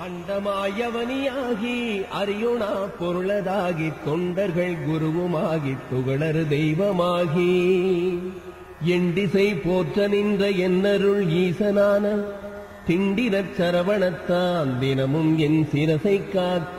அண்டமாயவனியாகி அரியுணா பொருளதாகி தொண்டர்கள் குருவுமாகி துகளறு தெய்வமாகி எண்டிசை போற்ற நின்ற என்னருள் ஈசனான திண்டிரச் சரவணத்தான் தினமும் என் சிரசை காக்க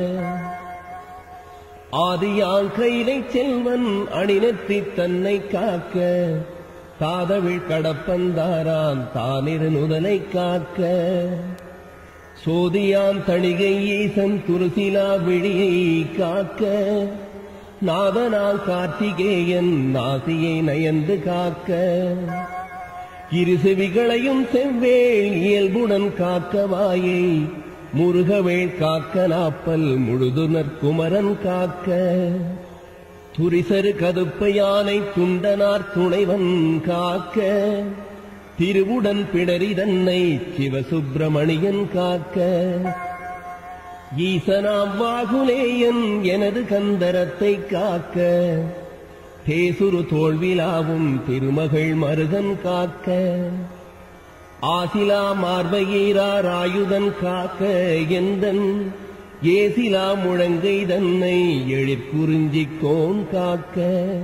ஆதியால் கைலை செல்வன் அணிநெற்றி தன்னை காக்க தாதவிழ் கடப்பந்தாரான் தானிரு நுதலை காக்க சோதியான் தணிகை ஈசன் துருசிலா விழியை காக்க நாதனால் கார்த்திகேயன் நாசியை நயந்து காக்க இரு செவிகளையும் செவ்வேள் இயல்புடன் காக்கவாயை முருகவேள் காக்க நாப்பல் முழுதுனர் குமரன் காக்க துரிசரு கதுப்ப யானை துண்டனார் துணைவன் காக்க திருவுடன் பிடரி தன்னை சிவசுப்பிரமணியன் காக்க ஈசனாம் வாகுலேயன் எனது கந்தரத்தை காக்க தேசுரு தோல்விலாவும் திருமகள் மருகன் காக்க ஆசிலா மார்பையீரார் ஆயுதன் காக்க எந்தன் ஏசிலா முழங்கை தன்னை எழிற்குறிஞ்சிக் கோன் காக்க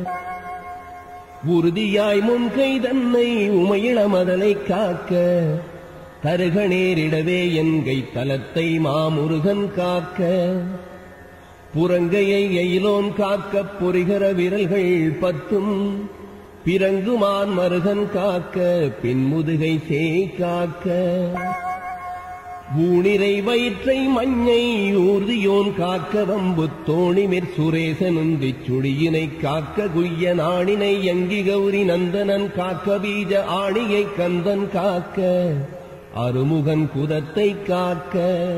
உறுதியாய் முன்கை தன்னை உமையிள மதலை காக்க தருக நேரிடவே என்கை தலத்தை மாமுருகன் காக்க புறங்கையை எயிலோன் காக்க பொறிகர விரல்கள் பத்தும் பிறங்குமான் மருகன் காக்க பின்முதுகை சே காக்க ஊனிரை வயிற்றை மஞ்சை ஊர்தியோன் காக்க வம்பு தோணிமிர் சுரேசனுந்தி சுழியினை காக்க குய்ய நாணினை யங்கி கௌரி நந்தனன் காக்க பீஜ ஆணியை கந்தன் காக்க அருமுகன் குதத்தை காக்க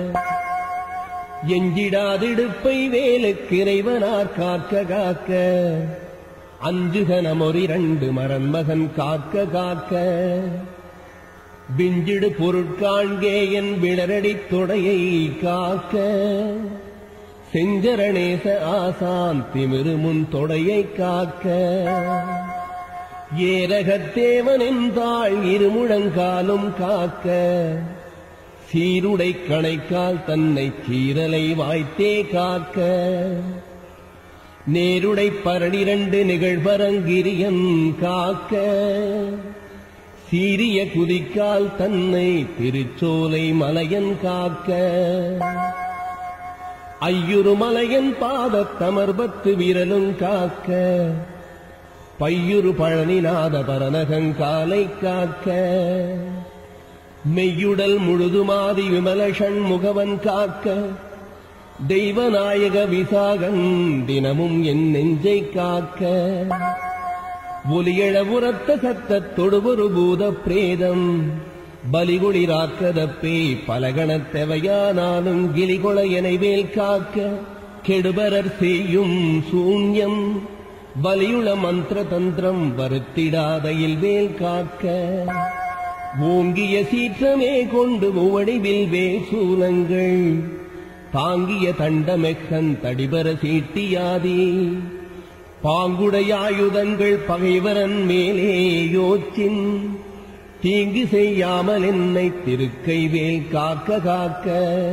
எஞ்சிடாதிடுப்பை வேலுக்கிறைவனார் காக்க காக்க அஞ்சுகனமொரிரண்டு மரன்மகன் காக்க காக்க விஞ்சிடு பொருட்காண்கே என் விளரடித் தொடையை காக்க செஞ்சரணேச ஆசான் திமிரு முன் தொடையை காக்க ஏரகத்தேவன் என்றாள் இருமுழங்காலும் காக்க சீருடை கணைக்கால் தன்னை சீரலை வாய்த்தே காக்க நேருடை பரணிரண்டு நிகழ்வரங்கிரியன் காக்க சீரிய குதிக்கால் தன்னை திருச்சோலை மலையன் காக்க ஐயுறு மலையன் பாதத் தமர்பத்து விரலும் காக்க பையுறு பழனிநாத பரநகங்காலை காக்க மெய்யுடல் முழுதுமாதி விமலஷண் முகவன் காக்க தெய்வநாயக விசாகன் தினமும் என் நெஞ்சை காக்க ஒலியழ உரத்த சத்தத் தொடுவொரு பூத பிரேதம் பலிகுளிராக்கதப்பே பலகணத்தெவையானாலும் கிளிகொள எனைவேல் காக்க கெடுபரர் செய்யும் சூன்யம் வலியுள மந்திர தந்திரம் வருத்திடாதையில் வேல் காக்க ஓங்கிய சீற்றமே கொண்டு மூவடிவில் வேசூலங்கள் தாங்கிய தண்டமெக்கன் தடிபர சீட்டியாதி பாங்குடையாயுதங்கள் பகைவரன் மேலே யோச்சின் தீங்கு செய்யாமல் என்னை திருக்கை வேல் காக்க காக்க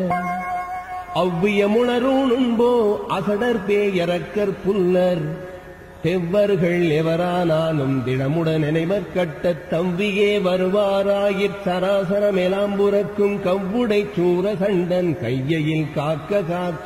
அவ்வியமுணரூணும்போ அசடர் பேயரக்கர் புல்லர் செவ்வர்கள் எவரானாலும் தினமுடன் நினைவர் கட்டத் தவ்வியே வருவாராயிற் சராசர மேலாம்புறக்கும் கவ்வுடை சூர கண்டன் கையையில் காக்க காக்க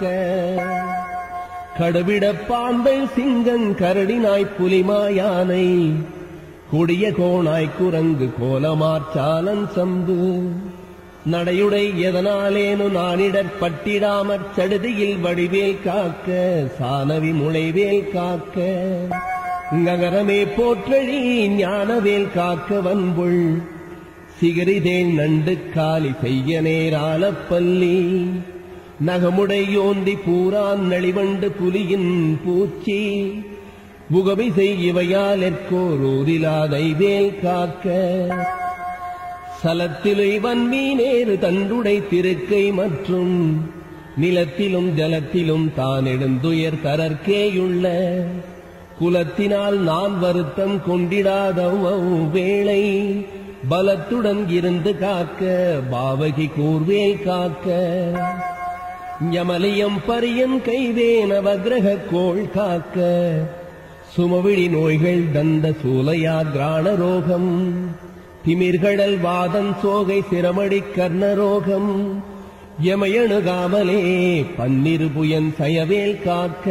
கடுவிட பாம்பை சிங்கங் கரடினாய் புலிமாயானை கொடிய கோணாய் குரங்கு கோலமாற்றாலன் சம்பு நடையுடை எதனாலேனு நானிடற் பட்டிடாமற் சடுதியில் வடிவேல் காக்க சானவி முளைவேல் காக்க நகரமே போற்றழி ஞானவேல் காக்க வன்புள் சிகரிதேன் நண்டு காலி செய்ய நேரால பள்ளி நகமுடையோந்தி பூரான் நளிவண்டு புலியின் பூச்சி புகவி செய்யவையாலெற்கோரூரிலாதை வேல் காக்க சலத்திலை வன்மீனேறு தண்டுடை திருக்கை மற்றும் நிலத்திலும் ஜலத்திலும் தான் எழுந்துயர் தரற்கேயுள்ள குலத்தினால் நான் வருத்தம் கொண்டிடாத வேளை பலத்துடன் இருந்து காக்க பாவகி கூர்வேல் காக்க ஞமலியம் பரியன் கைவே நவகிரக கோள் காக்க சுமவிழி நோய்கள் தந்த சூலையா கிராண ரோகம் திமிர்கடல் வாதன் சோகை சிரமடி கர்ணரோகம் எமையணுகாமலே பன்னிரு புயன் சயவேல் காக்க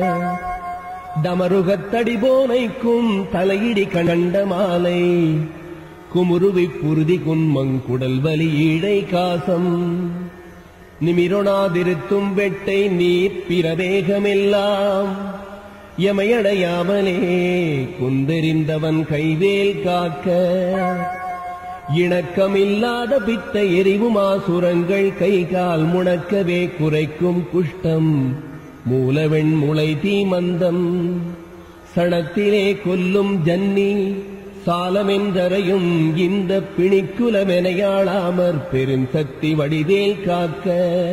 டமருகத்தடி போனைக்கும் தலையிடி கண்ட மாலை குமுருவி புருதி குன்மங்குடல் வலி ஈழை காசம் நிமிரொணாதிருத்தும் வெட்டை நீர் பிரவேகமெல்லாம் எமையடையாமலே குந்தெறிந்தவன் கைவேல் காக்க இணக்கமில்லாத பித்த எரிவுமாசுரங்கள் கை கால் முணக்கவே குறைக்கும் குஷ்டம் மூலவெண் முளை தீமந்தம் சணத்திலே கொல்லும் ஜன்னி சாலமென்றரையும் இந்த பிணிக்குலமெனையாளாமற் பெருந்தத்தி வடிவேல் காக்க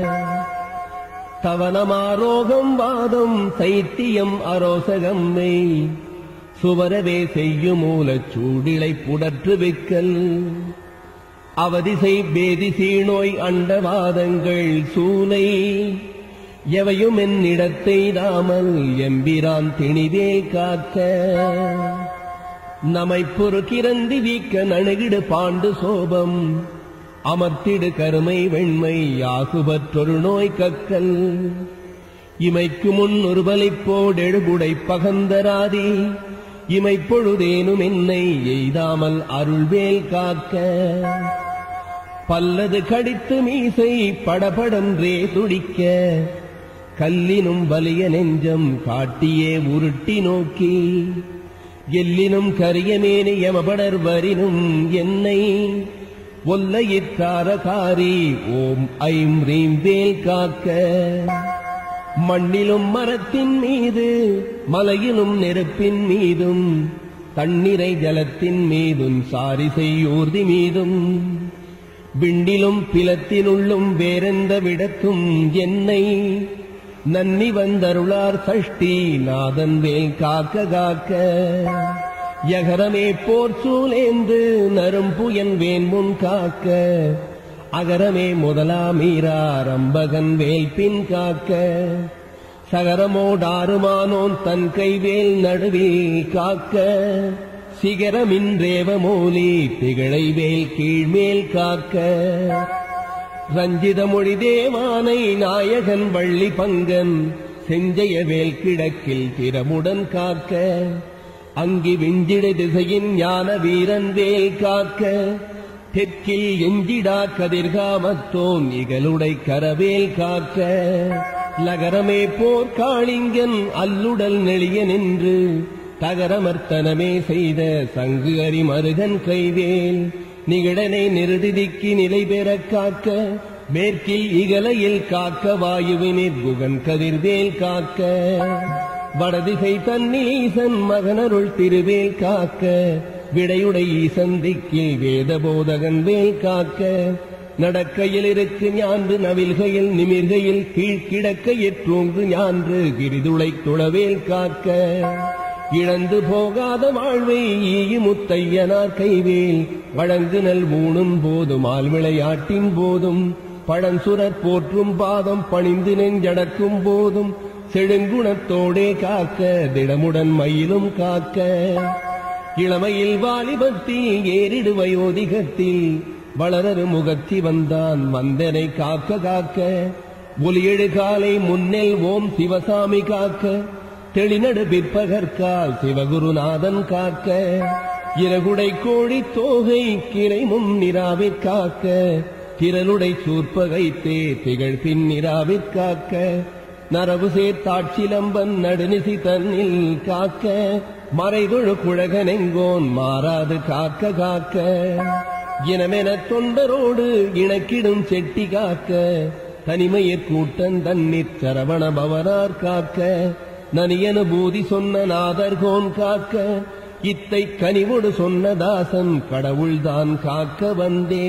தவனமாரோகம் வாதம் சைத்தியம் அரோசகம்மை சுவரவே செய்யும் மூலச் சூடிலை புடற்று விக்கல் அவதிசை பேதிசீ நோய் அண்டவாதங்கள் சூலை எவையும் என்னிடத்தை தாமல் எம்பிரான் திணிவே காக்க நமை பொறுக்கிறந்தி வீக்க நணுகிடு பாண்டு சோபம் அமர்த்திடு கருமை வெண்மை யாகுபற்றொரு நோய் கக்கல் இமைக்கு முன் ஒரு பலிப்போடெழுபுடை பகந்தராதி இமைப்பொழுதேனும் என்னை எய்தாமல் அருள்வேல் காக்க பல்லது கடித்து மீசை படபடன்றே துடிக்க கல்லினும் வலிய நெஞ்சம் காட்டியே உருட்டி நோக்கி எல்லினும் கரியமேனி யமபடர் வரினும் என்னை ஒல்லையிற்றாரகாரி ஓம் ஐம் ரீம் வேல் காக்க மண்ணிலும் மரத்தின் மீது மலையிலும் நெருப்பின் மீதும் தண்ணீரை ஜலத்தின் மீதும் சாரிசை ஊர்தி மீதும் விண்டிலும் பிலத்தினுள்ளும் வேறெந்த விடத்தும் என்னை நன்னி வந்தருளார் சஷ்டி நாதன் வேல் காக்க காக்க யகரமே போர் சூலேந்து நரும்புயன் வேண்முன் காக்க அகரமே முதலாமீராரம்பகன் வேல் பின் காக்க சகரமோடாறுமானோன் தன் கைவேல் நடுவில் காக்க சிகரமின்றேவ மூலி திகழை வேல் கீழ்மேல் காக்க ரஞ்சித மொழி தேவானை நாயகன் வள்ளி பங்கன் செஞ்சய வேல் கிழக்கில் திறமுடன் காக்க அங்கி விஞ்சிட திசையின் ஞான வீரன் வேல் காக்க தெற்கில் எஞ்சிடா கதிர்காமத்தோன் இகலுடை கரவேல் காக்க லகரமே போர் காளிங்கன் அல்லுடல் நெளிய நின்று தகரமர்த்தனமே செய்த சங்கு அரிமருகன் கைவேல் நிகழனை நிறுதிக்கு நிலை பெறக் காக்க மேற்கில் இகலையில் காக்க வாயுவினிற் குகன் கதிர்வேல் காக்க வடதிசை தன்னில் ஈசன் மகனருள் திருவேல் காக்க விடையுடை ஈசன் திக்கில் வேத போதகன் வேல் காக்க நடக்கையில் இருக்கு ஞான்று நவில்கையில் நிமிர்கையில் கீழ்கிடக்கையிற் தூங்கு ஞான்று கிரிதுளை துளவேல் காக்க இழந்து போகாத வாழ்வை ஈயு முத்தையனார் கைவேல் வழங்கு நல் ஊணும் போதும் ஆள் விளையாட்டின் போதும் பழஞ்சுரற் போற்றும் பாதம் பணிந்து நெஞ்சடக்கும் போதும் செழுங்குணத்தோடே காக்க திடமுடன் மயிலும் காக்க இளமையில் வாலிபத்தில் ஏறிடு வயோதிகத்தில் வளரரு முகத்தி வந்தான் வந்தனை காக்க காக்க ஒலியெழு காலை முன்னெல் ஓம் சிவசாமி காக்க தெளிநடு பிற்பகற்கால் சிவகுருநாதன் காக்க இறகுடை கோழி தோகை கிளை முன்னிராவிற் காக்க திரளுடை சூர்ப்பகைத்தே திகழ் பின்னிராவிற் காக்க நரவு சேர்த்தாட்சிலம்பன் நடுநிசி தன்னில் காக்க மறைதொழு குழகனெங்கோன் மாறாது காக்க காக்க இனமென தொண்டரோடு இணக்கிடும் செட்டி காக்க தனிமையற் கூட்டன் தன்னிற் சரவண பவனார் காக்க நனியனுபூதி சொன்ன நாதர்கோன் காக்க இத்தை கனிவொடு சொன்ன தாசன் கடவுள்தான் காக்க வந்தே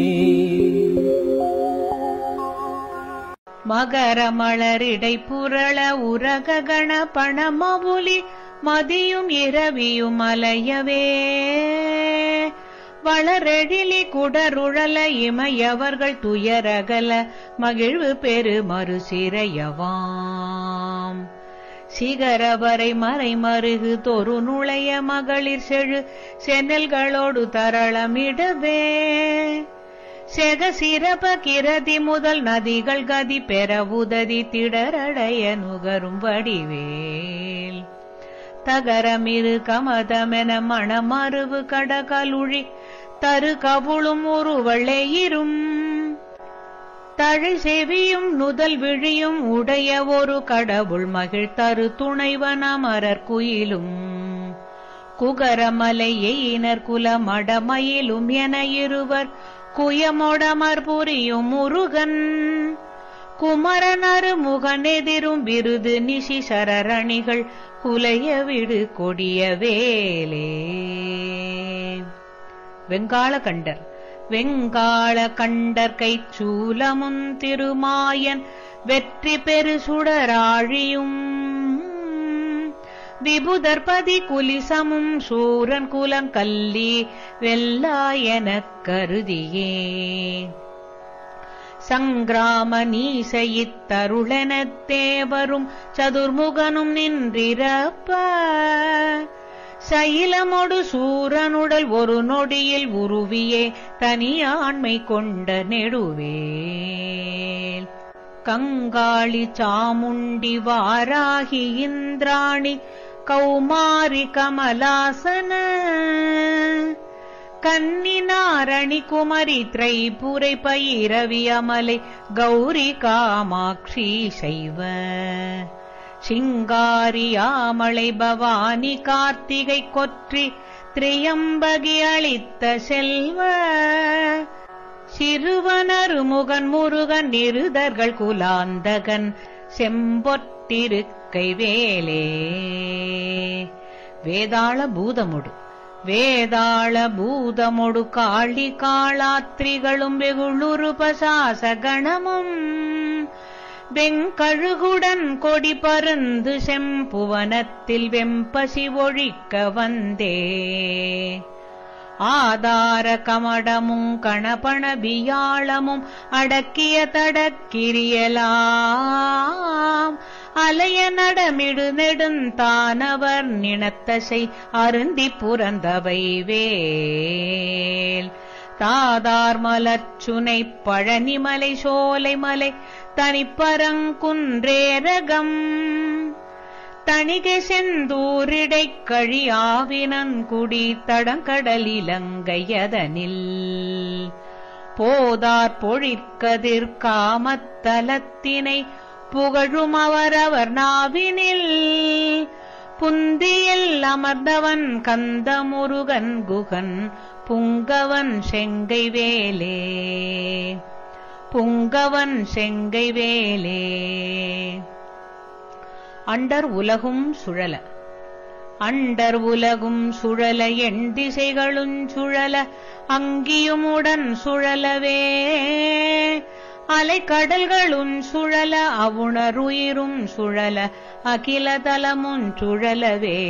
மகர மலரிடை புரள உரக கண பணமவுலி மதியும் இரவியும் அலையவே வளரெழிலி குடருழல இமையவர்கள் துயரகல மகிழ்வு பெரு மறுசிறையவாம் சிகரவரை மறை மருகு தொரு நுழைய மகளிர் செழு சென்னல்களோடு தரளமிடவே செக சிறப கிரதி முதல் நதிகள் கதி பெற உததி திடரடைய நுகரும் வடிவேல் தகரமிரு கமதமென மணமருவு கடகலுழி தரு கவுளும் உருவளையிரும் தழை செவியும் நுதல் விழியும் உடைய ஒரு கடவுள் மகிழ் தரு துணைவன் அமரர் குயிலும் குகரமலை எயினர் குலமடமயிலும் என இருவர் குயமொடமர் புரியும் முருகன் குமரனரு முகனெதிரும் விருது நிஷி சரரணிகள் குலைய விடு கொடிய வேலே வெங்காள கண்டர் வெங்காள கண்டர் கைச்சூலமும் திருமாயன் வெற்றி பெரு சுடராழியும் விபுதர்பதி குலிசமும் சூரன் குலங்கல்லி வெல்லாயனக் கருதியே சங்கிராம நீசையித்தருளெனத் தேவரும் சதுர்முகனும் நின்றிரப்ப சைலமொடு சூரனுடல் ஒரு நொடியில் உருவியே தனியாண்மை கொண்ட நெடுவேல் கங்காளி சாமுண்டி வாராகி இந்திராணி கௌமாரி கமலாசன கன்னினாரணி குமரி திரைபுரை பயிரவி அமலை கௌரி காமாட்சி சைவ சிங்காரியாமலை பவானி கார்த்திகை கொற்றி திரியம்பகி அளித்த செல்வ சிறுவனருமுகன் முருகன் நிருதர்கள் குலாந்தகன் செம்பொட்டிருக்கை வேலே வேதாள பூதமுடு வேதாள பூதமொடு காளி காளாத்திரிகளும் வெகுளுரு பசாசகணமும் வெங்கழுகுடன் கொடி பருந்து செம்புவனத்தில் வெம்பசி ஒழிக்க வந்தே ஆதார கமடமும் கணபண வியாழமும் அடக்கிய தடக்கிரியலாம் அலைய நடமிடு நெடுந்தானவர் நினத்தசை அருந்தி புறந்தவை வேல் தாதார் மலர்ச்சுனை பழனிமலை சோலைமலை தனிப்பரங்குன்றேரகம் தணிகை செந்தூரிடைக் கழியாவினன் குடி தடங்கடலிலங்கையதனில் போதார் பொழிற்கதிர் காமத்தலத்தினை புகழும் அவரவர் நாவினில் புந்தியில் அமர்ந்தவன் கந்தமுருகன் குகன் புங்கவன் செங்கை வேலே புங்கவன் செங்கை வேலே அண்டர் உலகும் சுழல அண்டர் உலகும் சுழல எண் திசைகளும் சுழல அங்கியுமுடன் சுழலவே அலைக்கடல்களும் சுழல அவுணருயிரும் சுழல அகில தலமும் சுழலவே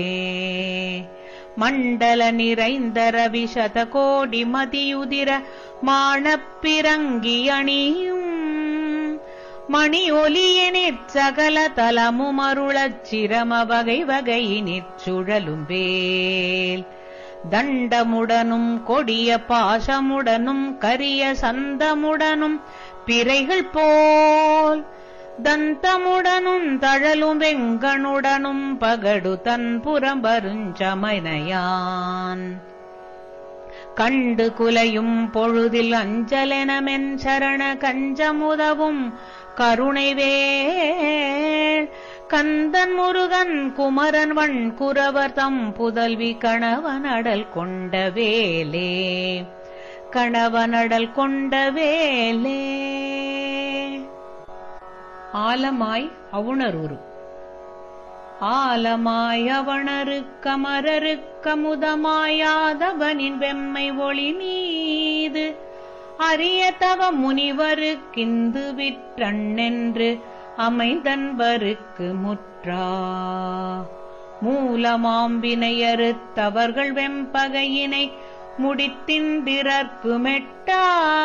மண்டல நிறைந்த ரவி சதகோடி மதியுதிர மாணப்பிறங்கி அணியும் மணி ஒலியனிற் சகல தலமும் அருளச் சிரம வகை வகையினிற் சுழலும் வேல் தண்டமுடனும் கொடிய பாசமுடனும் கரிய சந்தமுடனும் பிறைகள் போல் தந்தமுடனும் தழலும் வெங்கனுடனும் பகடு தன் புறம்பருஞ்சமனையான் கண்டு குலையும் பொழுதில் அஞ்சலெனமென் சரண கஞ்சமுதவும் கருணைவேள் கந்தன் முருகன் குமரன் வண் குரவர் தம் புதல்வி கணவனடல் கொண்ட வேலே கணவனடல் கொண்ட வேலே ஆலமாய் அவுணருரு ஆலமாய் அவணருக்கமரருக்கமுதமாயாதவனின் வெம்மை ஒளி மீது அரிய தவ முனிவருக்கிந்து விற்றண்ணென்று அமைந்தன்பருக்கு முற்றா மூலமாம்பினையறுத்தவர்கள் வெம்பகையினை முடித்தின்பிறர்க்கு மெட்டா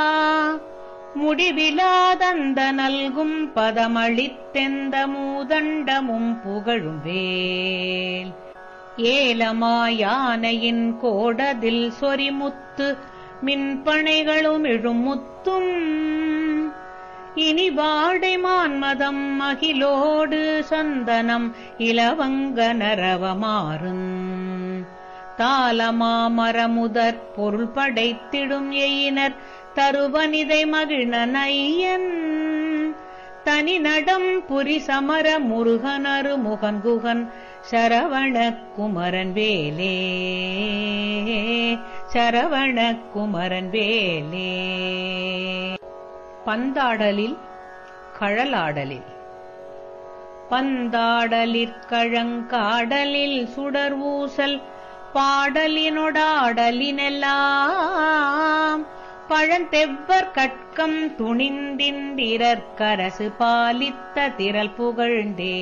முடிவிலாதந்த நல்கும் பதமளித்தெந்த மூதண்டமும் புகழும் வேல் ஏலமாயானையின் கோடதில் சொரிமுத்து மின்பனைகளும் இழுமுத்தும் இனி வாடை மான்மதம் மகிழோடு சந்தனம் இலவங்க நரவமாறும் தாளமாமரமுதற் பொருள் படைத்திடும் எயினர் தருவனிதை மகிழ்ன நையன் தனி நடம் புரி சமர முருகனரு முகன் குகன் சரவண குமரன் வேலே சரவண குமரன் வேலே பந்தாடலில் கழலாடலில் பந்தாடலிற்கழங்காடலில் சுடர் ஊசல் பாடலினொடாடலினெல்லாம் பழந்தெவ்வர் கட்கம் துணிந்திந்திரற்கரசு பாலித்த திரள் புகழ்ந்தே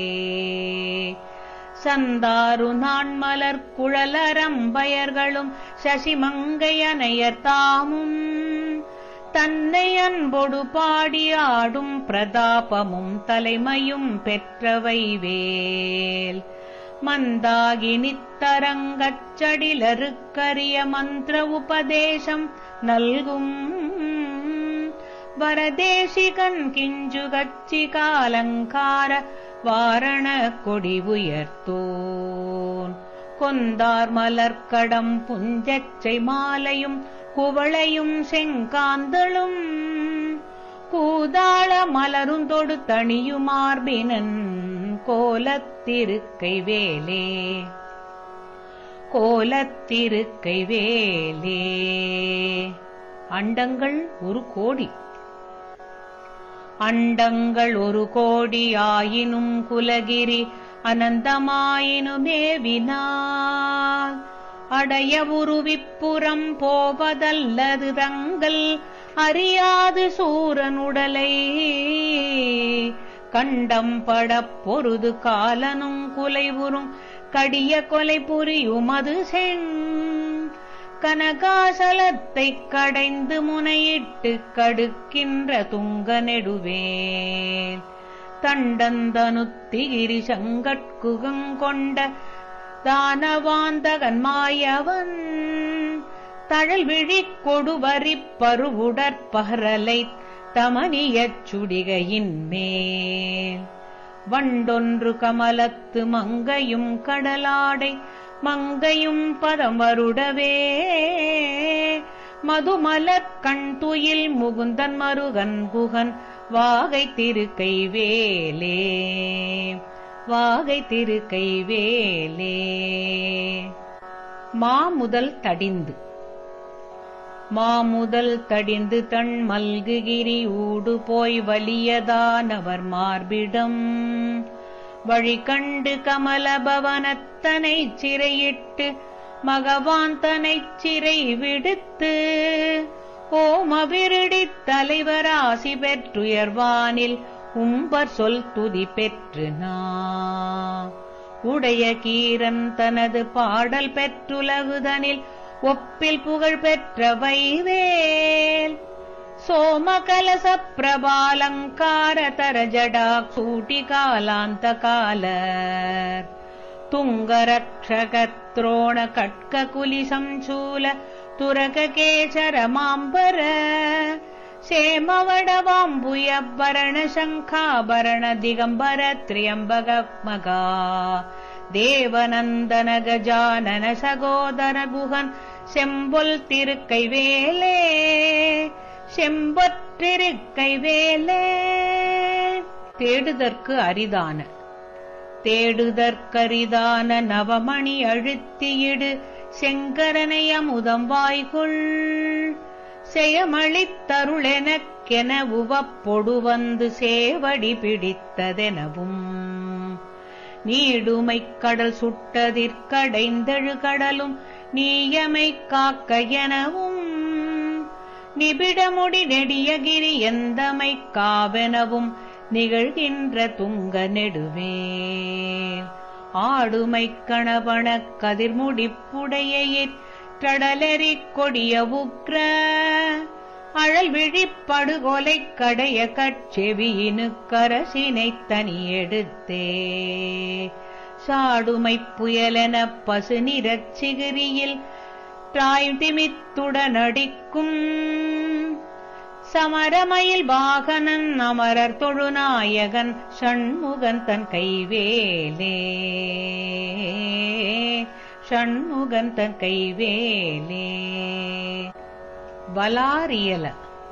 சந்தாரு நான்மலர் குழலரம்பயர்களும் சசிமங்கையனையர் தாமும் தன்னை அன்பொடு பாடி ஆடும் பிரதாபமும் தலைமையும் பெற்றவை வேல் மந்தாகி நித்தரங்கச் சடிலருக்கரிய மந்திர உபதேசம் நல்கும் வரதேசிகன் கிஞ்சு கச்சி காலங்கார வாரண கொடி உயர்த்தோன் கொந்தார் மலர்க்கடம் புஞ்சச்சை மாலையும் குவளையும் செங்காந்தளும் கூதாள மலரும் தொடு தணியுமார்பினன் கோலத்திருக்கை வேலே கோலத்திருக்கை வேலே அண்டங்கள் ஒரு கோடி அண்டங்கள் ஒரு கோடி ஆயினும் குலகிரி அனந்தமாயினுமேவினால் அடைய உருவிப்புறம் போவதல்லது தங்கள் அறியாது சூரனுடலை கண்டம் படப் பொருது காலனும் குலைவுறும் கடிய கொலை புரியுமது செங் கனகாசலத்தைக் கடைந்து முனையிட்டு கடுக்கின்ற துங்க நெடுவேல் தண்டந்தனுத்திகிரி சங்கட்குகங்கொண்ட தானவாந்தகன் மாயவன் தழல் விழிக் கொடுவரிப் பருவுடற்பகரலை தமனியச் சுடிகையின் மேல் வண்டொன்று கமலத்து மங்கையும் கடலாடை மங்கையும் பதம் வருடவே மதுமலர் கண் துயில் முகுந்தன் மருகன் குகன் வாகை திருக்கை வேலே வாகை திருக்கை வேலே மாமுதல் தடிந்து மாமுதல் தடிந்து தன் மல்குகிரி ஊடு போய் வலியதானவர் மார்பிடம் வழி கண்டு கமலபவனத்தனைச் சிறையிட்டு மகவான் தனைச் சிறை விடுத்து ஓமவிருடித் தலைவராசி பெற்றுயர்வானில் உம்பர் சொல் துதி பெற்று நா உடைய கீரன் தனது பாடல் பெற்றுலகுதனில் ஒப்பில் புகழ் பெற்ற வைவேல் சோமகலச பிரபாலங்கார தரஜடா சூட்டி காலாந்த காலர் துங்கரக்ஷகத்ரோண கட்க குலி சம்சூல துரக கேசர மாம்பர சேமவடவாம்புயபரண சங்காபரண திகம்பர திரியம்பக மகா தேவநந்தன கஜானன சகோதர குகன் செம்பொல் திருக்கை வேலே செம்பொற்றிருக்கை வேலே தேடுதற்கு அரிதான தேடுதற்கரிதான நவமணி அழுத்தியிடு செங்கரனை அமுதம் வாய்கொள் செயமளித்தருளெனக்கென உவப்பொடு வந்து சேவடி பிடித்ததெனவும் நீடுமைக் கடல் சுட்டதிற்கடைந்தெழு கடலும் நீயமை காக்க எனவும் நிபிடமுடி நெடியகிரி எந்தமை காவெனவும் நிகழ்கின்ற துங்க நெடுவேல் ஆடுமைக் கணவன கதிர்முடிப்புடையையிற் ஆற்றடலெறிக் கொடிய உக்ர அழல் விழிப்படுகொலைக் கடைய கட்செவியினு கரசினைத் தனியெடுத்தே சாடுமைப் புயலெனப் பசு நிறச் சிகிரியில் திமித்துடனடிக்கும் சமரமயில் பாகனன் அமரர் தொழுநாயகன் ஷண்முகன் தன் கைவேலே ஷண்முகன் தன் கைவேலே வலாரியல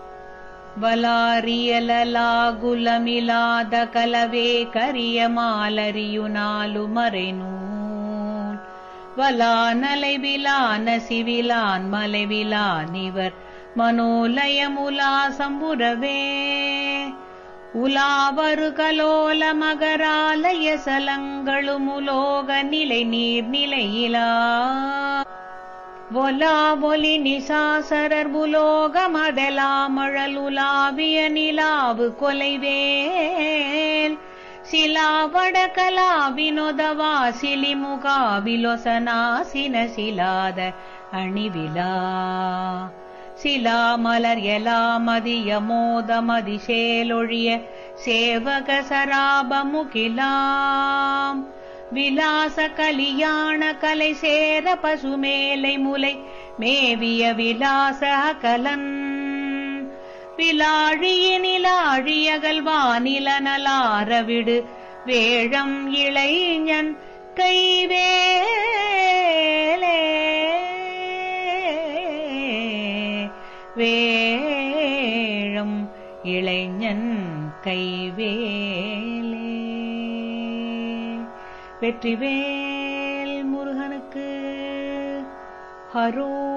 வலாரியலாகுலமிலாத கலவே கரிய மாலரியுனாலு மறைநூல் வலானலை விலான சிவிலான் மலைவிலான் இவர் மனோலயமுலா சம்புரவே உலாவரு கலோல மகராலய சலங்களுமுலோக நிலை நீர் நிலையிலா ஒலா ஒலி நிசாசரர் புலோகமதலாமழலுலாவிய நிலாவு கொலைவேல் சிலாவட கலா வினோதவா சிலிமுகா விலோசனாசின சிலாத அணிவிலா சிலா மலர் எலாமதிய மோதமதி சேலொழிய சேவக சராபமுகிலாம் விலாச கலியாண கலை சேர பசுமேலை முலை மேவிய விலாச கலன் விலாழியினிலாழியகல் வானில நலாரவிடு வேழம் இளைஞன் கைவேலே வேழம் இளைஞன் கைவேலே வெற்றிவேல் முருகனுக்கு ஹரோ